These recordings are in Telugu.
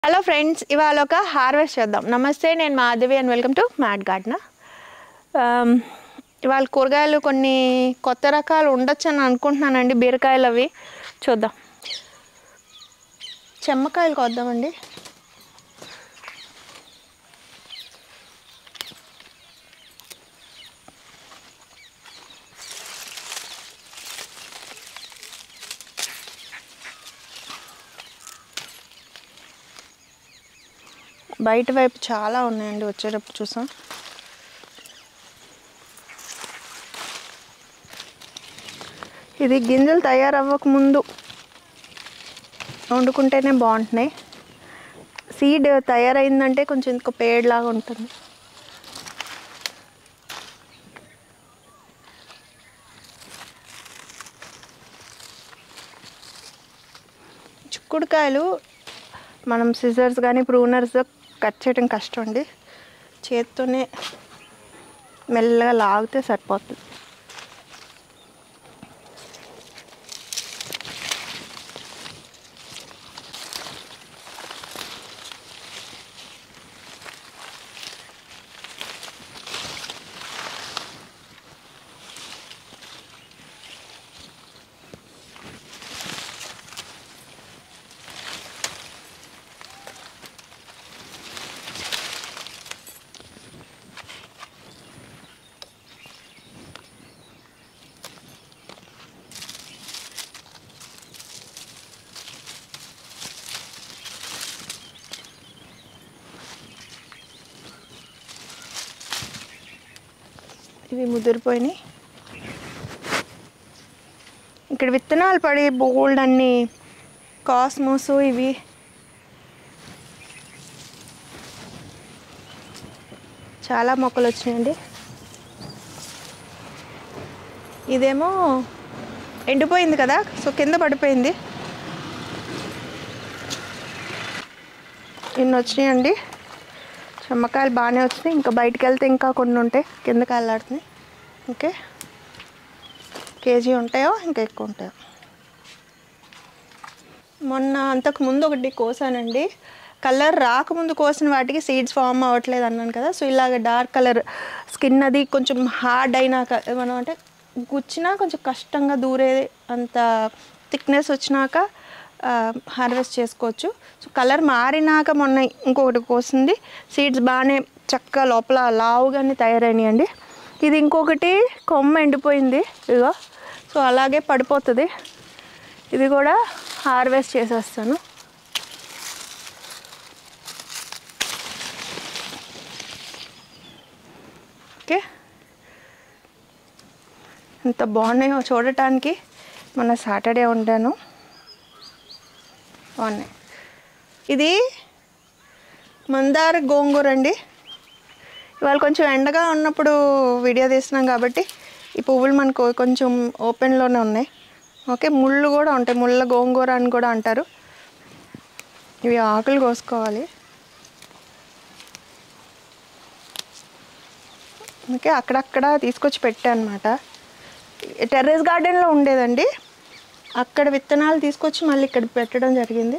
హలో ఫ్రెండ్స్ ఇవాళ ఒక హార్వెస్ట్ చేద్దాం నమస్తే నేను Madhavi and welcome to mat garden ఇవాళ కూరగాయలు కొన్ని కొత్త రకాలు ఉండొచ్చు అని అనుకుంటున్నానండి బీరకాయలు అవి చూద్దాం చెమ్మకాయలు కొద్దామండి బయట వైపు చాలా ఉన్నాయండి వచ్చేటప్పుడు చూసాం ఇది గింజలు తయారవ్వక ముందు వండుకుంటేనే బాగుంటున్నాయి సీడ్ తయారైందంటే కొంచెం ఇంకో పేడ్లాగా ఉంటుంది చిక్కుడుకాయలు మనం సిజర్స్ కానీ ప్రూనర్స్ కట్ చేయడం కష్టం అండి చేత్తోనే మెల్లగా లాగితే సరిపోతుంది ఇవి ముదిరిపోయినాయి ఇక్కడ విత్తనాలు పడి బోల్డ్ అన్ని కాస్మోస్ ఇవి చాలా మొక్కలు వచ్చినాయండి ఇదేమో ఎండిపోయింది కదా సో కింద పడిపోయింది ఇన్ని వచ్చినాయండి చెమ్మకాయలు బాగానే వచ్చినాయి ఇంకా బయటికి వెళ్తే ఇంకా కొన్ని ఉంటాయి కిందకి వెళ్ళాడుతున్నాయి ఓకే కేజీ ఉంటాయో ఇంకా ఎక్కువ ఉంటాయో మొన్న అంతకు ముందు ఒకటి కోసానండి కలర్ రాకముందు కోసిన వాటికి సీడ్స్ ఫామ్ అవ్వట్లేదు అన్నాను కదా సో ఇలాగ డార్క్ కలర్ స్కిన్ అది కొంచెం హార్డ్ అయినాక మనం అంటే గుచ్చినా కొంచెం కష్టంగా దూరే అంత థిక్నెస్ వచ్చినాక హార్వెస్ట్ చేసుకోవచ్చు సో కలర్ మారినాక మొన్న ఇంకొకటి కోసింది సీడ్స్ బాగానే చక్కగా లోపల లావుగానే తయారైనాయండి ఇది ఇంకొకటి కొమ్మ ఎండిపోయింది ఇదిగో సో అలాగే పడిపోతుంది ఇది కూడా హార్వెస్ట్ చేసేస్తాను ఓకే ఎంత బాగున్నాయో చూడటానికి మొన్న సాటర్డే వండాను బాగున్నాయి ఇది మందార గోంగూర అండి ఇవాళ కొంచెం ఎండగా ఉన్నప్పుడు వీడియో తీస్తున్నాం కాబట్టి ఈ పువ్వులు మనకు కొంచెం ఓపెన్లోనే ఉన్నాయి ఓకే ముళ్ళు కూడా ఉంటాయి ముళ్ళ గోంగూర అని కూడా అంటారు ఇవి ఆకులు కోసుకోవాలి ఓకే అక్కడక్కడ తీసుకొచ్చి పెట్టాను అనమాట టెర్రస్ గార్డెన్లో ఉండేదండి అక్కడ విత్తనాలు తీసుకొచ్చి మళ్ళీ ఇక్కడ పెట్టడం జరిగింది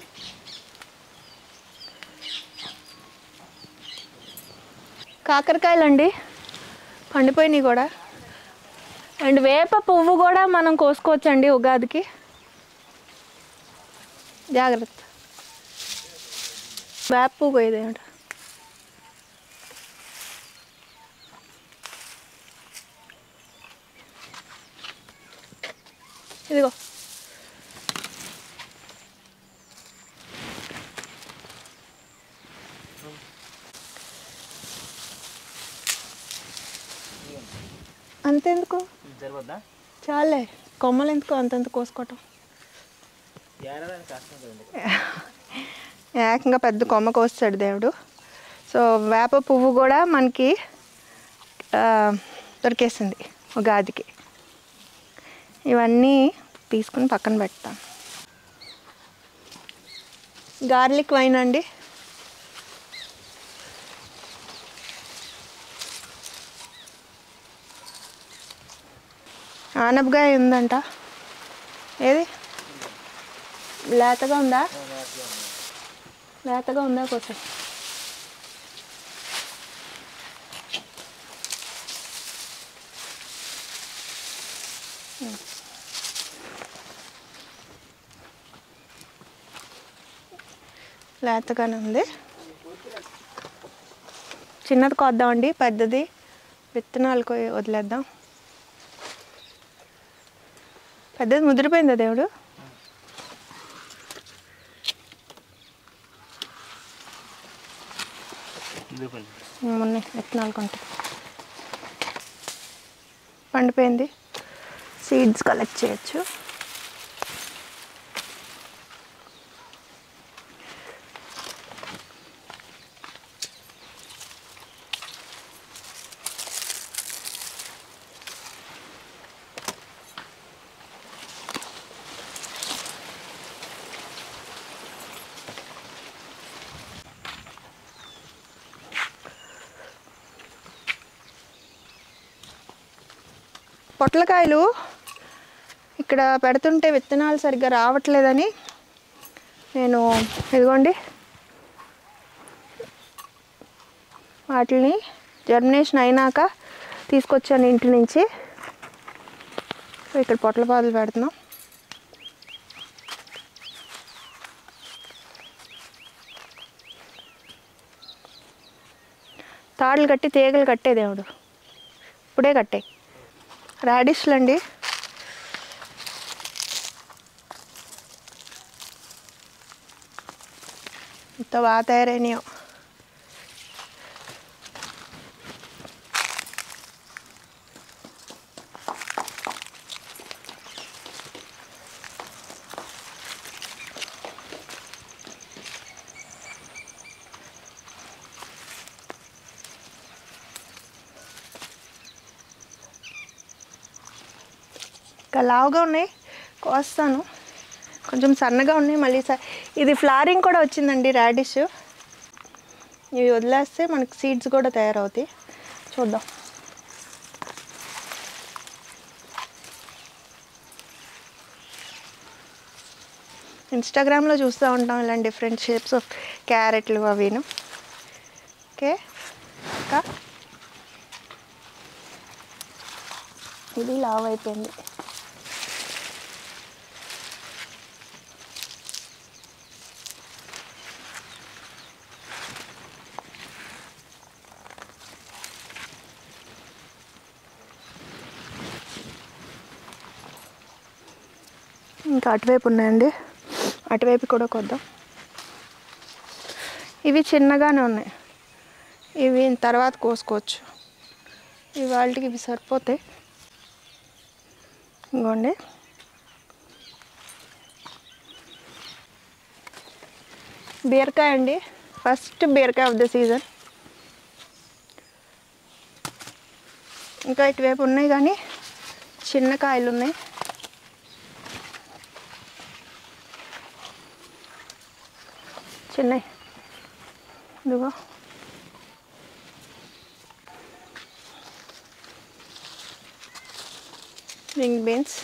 కాకరకాయలు అండి పండిపోయినాయి కూడా అండ్ వేప పువ్వు కూడా మనం కోసుకోవచ్చండి ఉగాదికి జాగ్రత్త వేప పువ్వు ఇదేంట ఇదిగో అంతెందుకు సరిపోద్దా చాలే కొమ్మలు ఎందుకు అంతంత కోసుకోవటం ఏడాది కష్టం కదండి ఏకంగా పెద్ద కొమ్మ కోస్తాడు దేవుడు సో వేప పువ్వు కూడా మనకి ఆ, దొరికేసింది ఉగాదికి ఇవన్నీ తీసుకుని పక్కన పెడతాం గార్లిక్ వైన్ అండి ఆనపకాయ ఉందంట ఏది లేతగా ఉందా లేతగా ఉందా కోసం లేతగానే ఉంది చిన్నది కొద్దామండి పెద్దది విత్తనాలు కొయ్యి వదిలేద్దాం పెద్దది ముదిరిపోయిందా దేవుడు మొన్న విత్తనాలు కొంటే పండిపోయింది సీడ్స్ కలెక్ట్ చేయొచ్చు పొట్లకాయలు ఇక్కడ పెడుతుంటే విత్తనాలు సరిగ్గా రావట్లేదని నేను ఇదిగోండి వాటిని జర్మినేషన్ అయినాక తీసుకొచ్చాను ఇంటి నుంచి సో ఇక్కడ పొట్ల పాదులు పెడుతున్నాం తాడులు కట్టి తీగలు కట్టే దేవుడు ఇప్పుడే కట్టాయి రాడిష్లు అండి ఎంత బాగా తయారైనాయో ఇంకా లావుగా ఉన్నాయి కోస్తాను కొంచెం సన్నగా ఉన్నాయి మళ్ళీ స- ఇది ఫ్లారింగ్ కూడా వచ్చిందండి రాడిష్ ఇవి వదిలేస్తే మనకి సీడ్స్ కూడా తయారవుతాయి చూద్దాం ఇన్స్టాగ్రామ్లో చూస్తూ ఉంటాం ఇలాంటి డిఫరెంట్ షేప్స్ ఆఫ్ క్యారెట్లు అవిను ఓకే ఇంకా ఇది లావ్ అయిపోయింది ఇంకా అటువైపు ఉన్నాయండి అటువైపు కూడా కొద్దాం ఇవి చిన్నగానే ఉన్నాయి ఇవి తర్వాత కోసుకోవచ్చు ఇవాళకి ఇవి సరిపోతాయి ఇంకోండి బీరకాయ అండి ఫస్ట్ బీరకాయ ఆఫ్ ద సీజన్ ఇంకా ఇటువైపు ఉన్నాయి కానీ చిన్న కాయలు ఉన్నాయి చిన్నవి ఇదిగో రింగ్ బీన్స్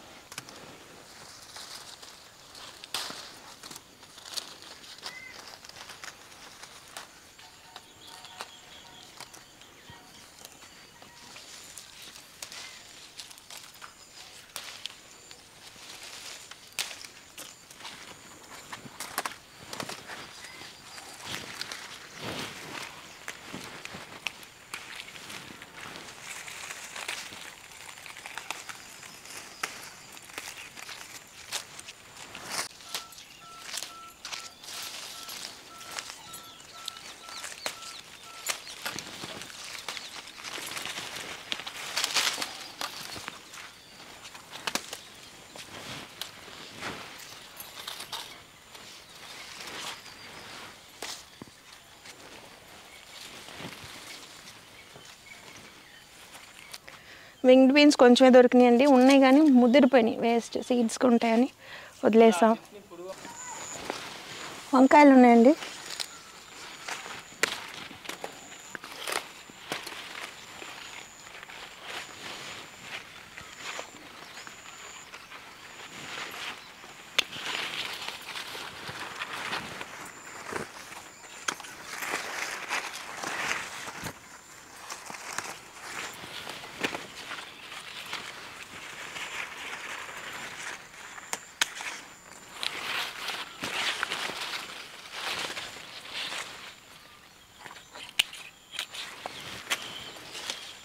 వింగ్డ్ బీన్స్ కొంచెమే దొరికినాయండి ఉన్నాయి కానీ ముదిరిపోయినాయి వేస్ట్ సీడ్స్ ఉంటాయని వదిలేసాం వంకాయలు ఉన్నాయండి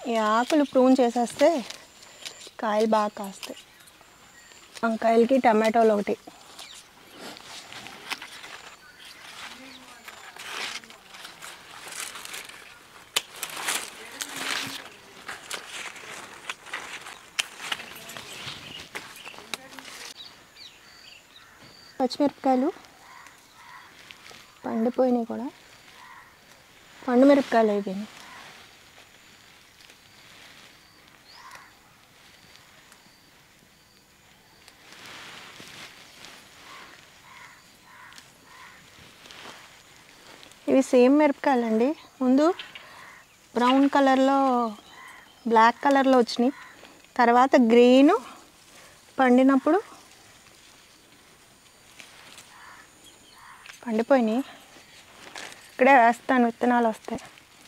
ఈ ఆకులు ప్రూన్ చేసేస్తే కాయలు బాగా కాస్తాయి వంకాయలకి టమాటోలు ఒకటి పచ్చిమిరపకాయలు పండిపోయినాయి కూడా పండు మిరపకాయలు అయిపోయినాయి ఇవి సేమ్ మిరపకాయలండి ముందు బ్రౌన్ కలర్లో బ్లాక్ కలర్లో వచ్చినాయి తర్వాత గ్రీను పండినప్పుడు పండిపోయినాయి ఇక్కడే వేస్తాను విత్తనాలు వస్తాయి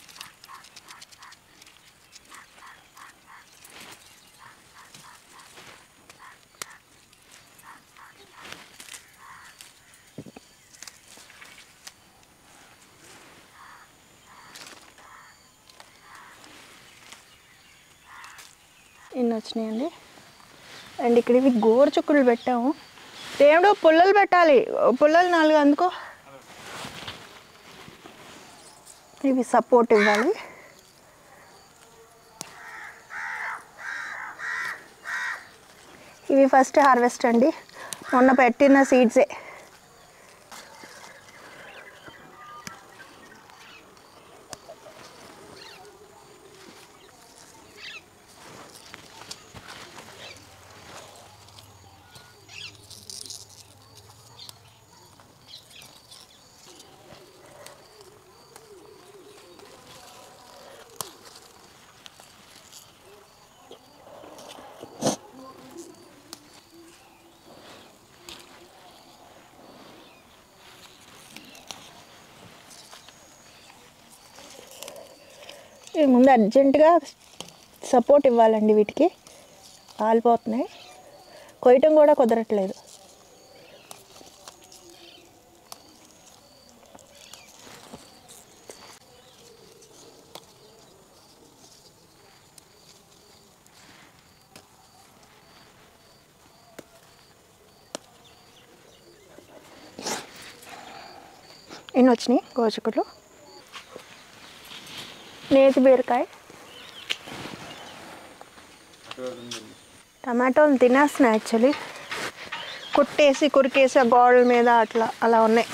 ఇన్ని వచ్చినాయండి అండ్ ఇక్కడ ఇవి గోరు చుక్కులు పెట్టాము దేవుడు పుల్లలు పెట్టాలి పుల్లలు నాలుగు అందుకో ఇవి సపోర్ట్ ఇవ్వాలి ఇవి ఫస్ట్ హార్వెస్ట్ అండి మొన్న పెట్టిన సీడ్సే ఇవి ముందు అర్జెంటుగా సపోర్ట్ ఇవ్వాలండి వీటికి కాలిపోతున్నాయి కొయ్యటం కూడా కుదరట్లేదు ఎన్ని వచ్చినాయి గోచుకులు నేతి బీరకాయ టమాటోలు తినేస్తున్నాయి యాక్చువల్లీ కుట్టేసి కురికేసి ఆ గోడల మీద అట్లా అలా ఉన్నాయి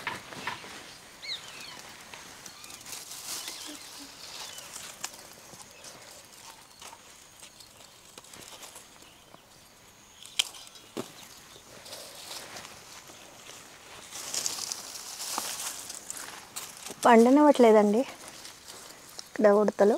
పండనివ్వట్లేదండి ఇక్కడ ఉడతలు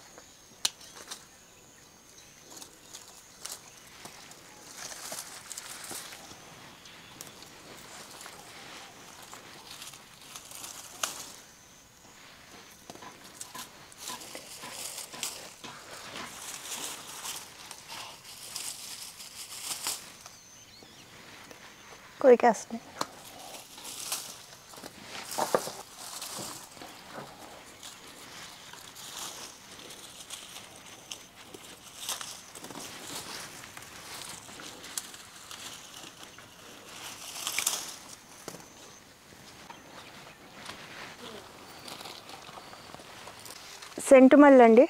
కొరికేస్తున్నాయి సెంటుమల్ అండి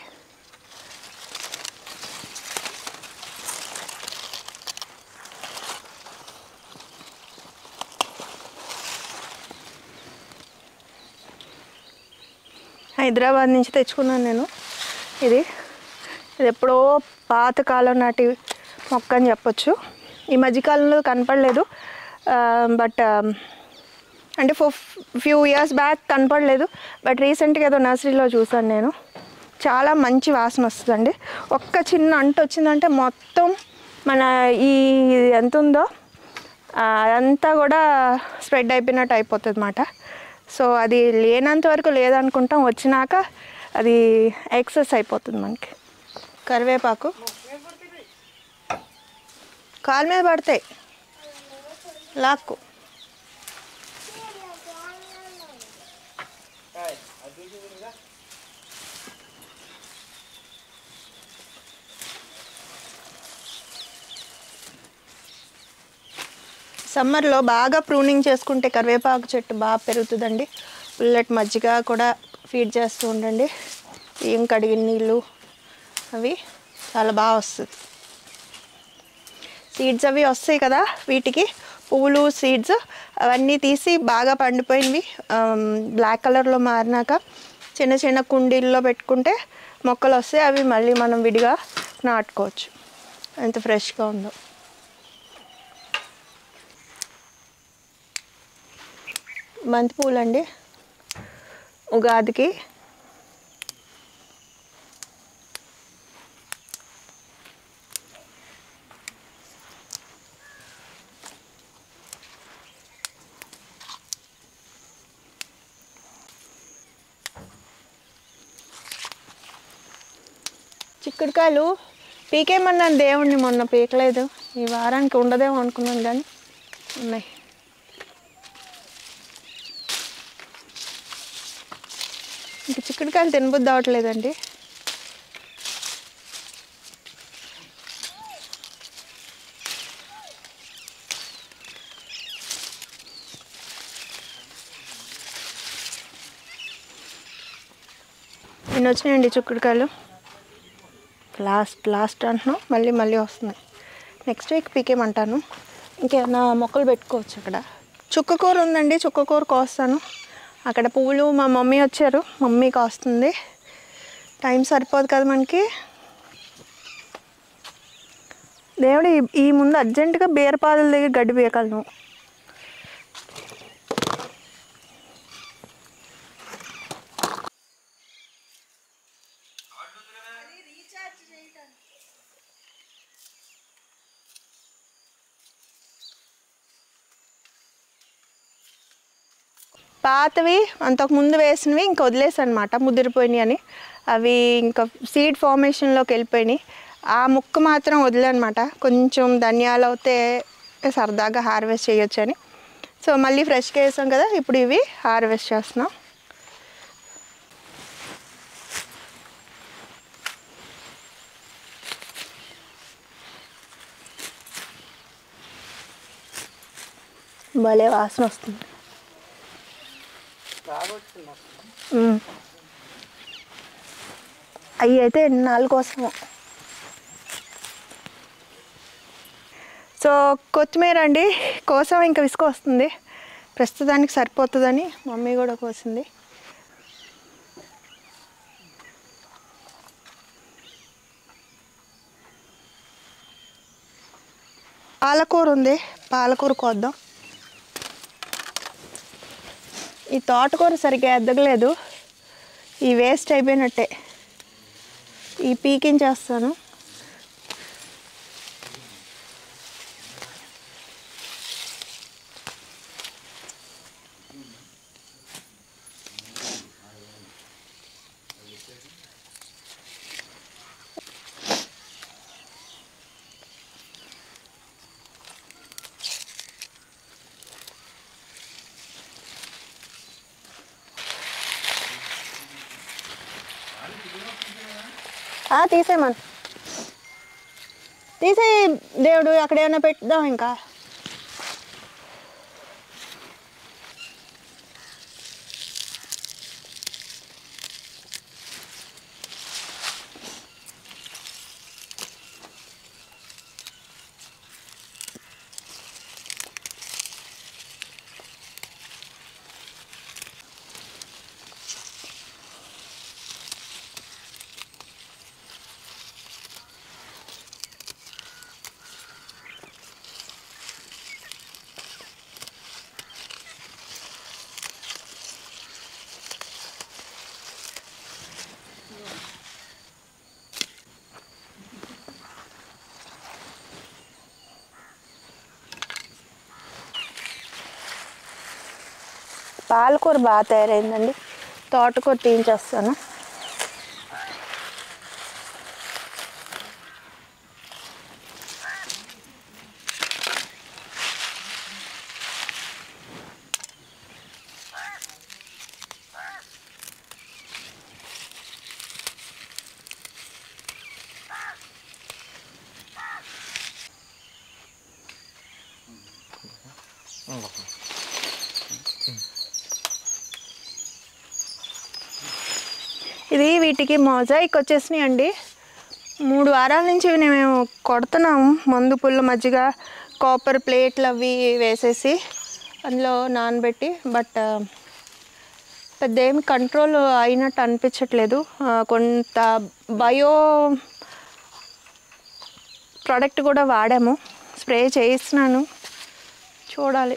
హైదరాబాద్ నుంచి తెచ్చుకున్నాను నేను ఇది ఇది ఎప్పుడో పాతకాలం నాటి మొక్క అని చెప్పొచ్చు ఈ మధ్యకాలంలో కనపడలేదు బట్ అంటే ఫర్ ఫ్యూ ఇయర్స్ బ్యాక్ కనపడలేదు బట్ రీసెంట్గా ఏదో నర్సరీలో చూసాను నేను చాలా మంచి వాసన వస్తుందండి ఒక్క చిన్న అంటు వచ్చిందంటే మొత్తం మన ఈ ఇది ఎంత ఉందో ఆ, అదంతా కూడా స్ప్రెడ్ అయిపోయినట్టు అయిపోతుంది అనమాట సో అది లేనంత వరకు లేదనుకుంటాం వచ్చినాక అది ఎక్సెస్ అయిపోతుంది మనకి కరివేపాకు కాలు మీద పడతాయి లాక్కు సమ్మర్లో బాగా ప్రూనింగ్ చేసుకుంటే కరివేపాకు చెట్టు బాగా పెరుగుతుందండి పుల్లటి మజ్జిగ కూడా ఫీడ్ చేస్తూ ఉండండి ఏం కడిగిన నీళ్ళు అవి చాలా బాగా వస్తుంది సీడ్స్ అవి వస్తాయి కదా వీటికి పువ్వులు సీడ్స్ అవన్నీ తీసి బాగా పండిపోయినవి బ్లాక్ కలర్లో మారినాక చిన్న చిన్న కుండీల్లో పెట్టుకుంటే మొక్కలు వస్తాయి అవి మళ్ళీ మనం విడిగా నాటుకోవచ్చు ఎంత ఫ్రెష్గా ఉందో బంతి పూలండి ఉగాదికి చిక్కుడుకాయలు పీకేమన్నాను దేవుణ్ణి మొన్న పీకలేదు ఈ వారానికి ఉండదేమో అనుకున్నాను కానీ ఉన్నాయి ఇంక చిక్కుడుకాయలు తినబుద్ధి అవట్లేదండి నేను వచ్చినాయండి చిక్కుడుకాయలు లాస్ట్ లాస్ట్ అంటున్నాం మళ్ళీ మళ్ళీ వస్తున్నాయి నెక్స్ట్ వీక్ పీకేమంటాను ఇంకేమైనా మొక్కలు పెట్టుకోవచ్చు అక్కడ చుక్కకూర ఉందండి చుక్కకూర కోస్తాను అక్కడ పువ్వులు మా మమ్మీ వచ్చారు మమ్మీ కాస్తుంది టైం సరిపోదు కదా మనకి దేవుడు ఈ- ఈ ముందు అర్జెంటుగా బీరపాదుల దగ్గర గడ్డి పీకలను పాతవి అంతకు ముందు వేసినవి ఇంకా వదిలేసి అనమాట ముదిరిపోయినాయి అని అవి ఇంకా సీడ్ ఫార్మేషన్లోకి వెళ్ళిపోయినాయి ఆ ముక్క మాత్రం వదిలేనమాట కొంచెం ధనియాలు అయితే సరదాగా హార్వెస్ట్ చేయొచ్చు అని సో మళ్ళీ ఫ్రెష్గా వేసాం కదా ఇప్పుడు ఇవి హార్వెస్ట్ చేస్తున్నాం భలే వాసన వస్తుంది మ్మ్. అవి అయితే ఎన్నాళ్ళ కోసము సో కొత్తిమీర అండి కోసం ఇంకా విసుక వస్తుంది ప్రస్తుతానికి సరిపోతుందని మమ్మీ కూడా కోసింది పాలకూర ఉంది పాలకూర కోద్దాం ఈ తోటకూర సరిగ్గా ఎద్దగలేదు ఈ వేస్ట్ అయిపోయినట్టే ఈ పీకించేస్తాను ఆ, తీసేయమను తీసే దేవుడు అక్కడ ఏమైనా పెట్టుదాం ఇంకా పాలకూర బాగా తయారైందండి తోటకూర తీయించేస్తాను ఇది వీటికి మొజాయిక్ వచ్చేసినాయి అండి మూడు వారాల నుంచి ఇవి మేము కొడుతున్నాము మందు పుల్ల మజ్జిగ కాపర్ ప్లేట్లు అవి వేసేసి అందులో నానబెట్టి బట్ పెద్ద ఏమి కంట్రోల్ అయినట్టు అనిపించట్లేదు ఆ, కొంత బయో ప్రోడక్ట్ కూడా వాడాము స్ప్రే చేయిస్తున్నాను చూడాలి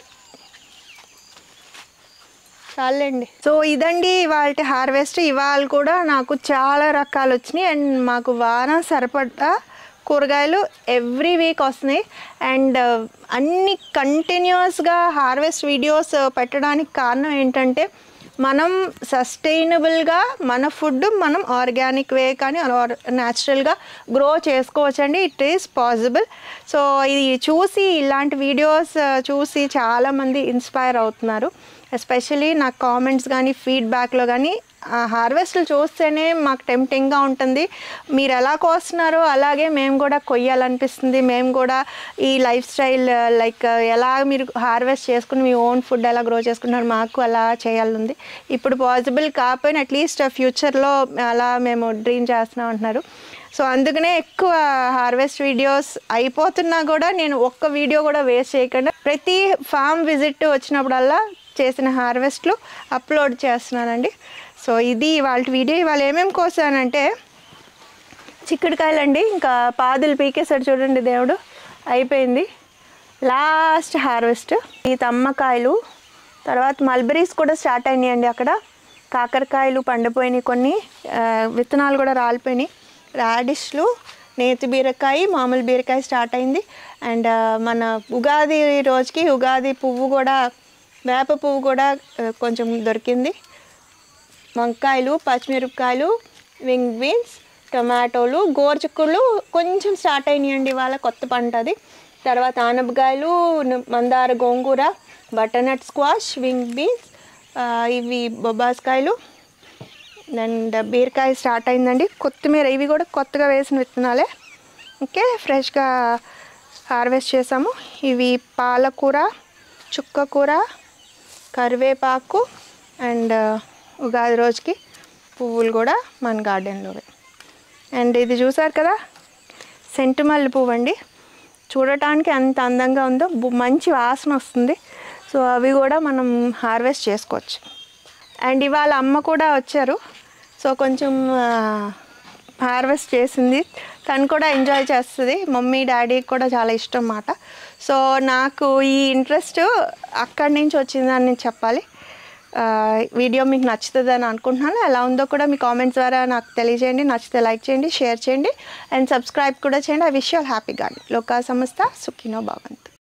చాలండి సో ఇదండి ఇవాళ హార్వెస్ట్ ఇవాళ కూడా నాకు చాలా రకాలు వచ్చినాయి అండ్ మాకు వారం సరిపడా కూరగాయలు ఎవ్రీ వీక్ వస్తున్నాయి అండ్ అన్ని కంటిన్యూస్గా హార్వెస్ట్ వీడియోస్ పెట్టడానికి కారణం ఏంటంటే మనం సస్టైనబుల్గా మన ఫుడ్ మనం ఆర్గానిక్ వే కానీ న్యాచురల్గా గ్రో చేసుకోవచ్చండి ఇట్ ఈస్ పాసిబుల్ సో ఇది చూసి ఇలాంటి వీడియోస్ చూసి చాలామంది ఇన్స్పైర్ అవుతున్నారు ఎస్పెషలీ నాకు కామెంట్స్ కానీ ఫీడ్బ్యాక్లో కానీ హార్వెస్ట్లు చూస్తేనే మాకు టెంప్టింగ్గా ఉంటుంది మీరు ఎలా కోస్తున్నారో అలాగే మేము కూడా కొయ్యాలనిపిస్తుంది మేము కూడా ఈ లైఫ్ స్టైల్ లైక్ ఎలా మీరు హార్వెస్ట్ చేసుకుని మీ ఓన్ ఫుడ్ ఎలా గ్రో చేసుకుంటున్నారు మాకు అలా చేయాలనుంది ఇప్పుడు పాసిబుల్ కాకపోయినా అట్లీస్ట్ ఫ్యూచర్లో అలా మేము డ్రీమ్ చేస్తున్నాం అంటున్నారు సో అందుకనే ఎక్కువ హార్వెస్ట్ వీడియోస్ అయిపోతున్నా కూడా నేను ఒక్క వీడియో కూడా వేస్ట్ చేయకుండా ప్రతి ఫామ్ విజిట్ వచ్చినప్పుడల్లా చేసిన హార్వెస్ట్లు అప్లోడ్ చేస్తున్నానండి సో ఇది వాళ్ళ వీడియో ఇవాళ ఏమేమి కోసానంటే చిక్కుడుకాయలండి ఇంకా పాదులు పీకేసాడు చూడండి దేవుడు అయిపోయింది లాస్ట్ హార్వెస్ట్ ఈ తమ్మకాయలు తర్వాత మల్బరీస్ కూడా స్టార్ట్ అయినాయండి అక్కడ కాకరకాయలు పండిపోయినాయి కొన్ని ఆ, విత్తనాలు కూడా రాలిపోయినాయి రాడిష్లు నేతి బీరకాయ మామూలు బీరకాయ స్టార్ట్ అయింది అండ్ ఆ, మన ఉగాది రోజుకి ఉగాది పువ్వు కూడా వేప పువ్వు కూడా ఆ, కొంచెం దొరికింది వంకాయలు పచ్చిమిరపకాయలు వింగ్ బీన్స్ టొమాటోలు గోరుచిక్కుళ్ళు కొంచెం స్టార్ట్ అయినాయండి ఇవాళ కొత్త పంట అది తర్వాత ఆనపకాయలు న- మందార గోంగూర బటర్నట్ స్క్వాష్ వింగ్ బీన్స్ ఆ, ఇవి బొబ్బాస్కాయలు అండ్ బీరకాయ స్టార్ట్ అయిందండి కొత్తిమీర ఇవి కూడా కొత్తగా వేసిన విత్తనాలే ఓకే ఫ్రెష్గా హార్వెస్ట్ చేసాము ఇవి పాలకూర చుక్కకూర కరివేపాకు అండ్ ఉగాది రోజుకి పువ్వులు కూడా మన గార్డెన్లోవే అండ్ ఇది చూసారు కదా సెంటుమల్లి పువ్వు అండి చూడటానికి ఎంత అందంగా ఉందో బు- మంచి వాసన వస్తుంది సో అవి కూడా మనం హార్వెస్ట్ చేసుకోవచ్చు అండ్ ఇవాళ అమ్మ కూడా వచ్చారు సో కొంచెం హార్వెస్ట్ చేసింది తను కూడా ఎంజాయ్ చేస్తుంది మమ్మీ డాడీకి కూడా చాలా ఇష్టం మాట సో నాకు ఈ ఇంట్రెస్ట్ అక్కడి నుంచి వచ్చిందని నేను చెప్పాలి ఆ, వీడియో మీకు నచ్చుతుందని అనుకుంటున్నాను ఎలా ఉందో కూడా మీ కామెంట్స్ ద్వారా నాకు తెలియజేయండి నచ్చితే లైక్ చేయండి షేర్ చేయండి అండ్ సబ్స్క్రైబ్ కూడా చేయండి I wish you happy garden లోకా సంస్థ సుఖినో భవంతు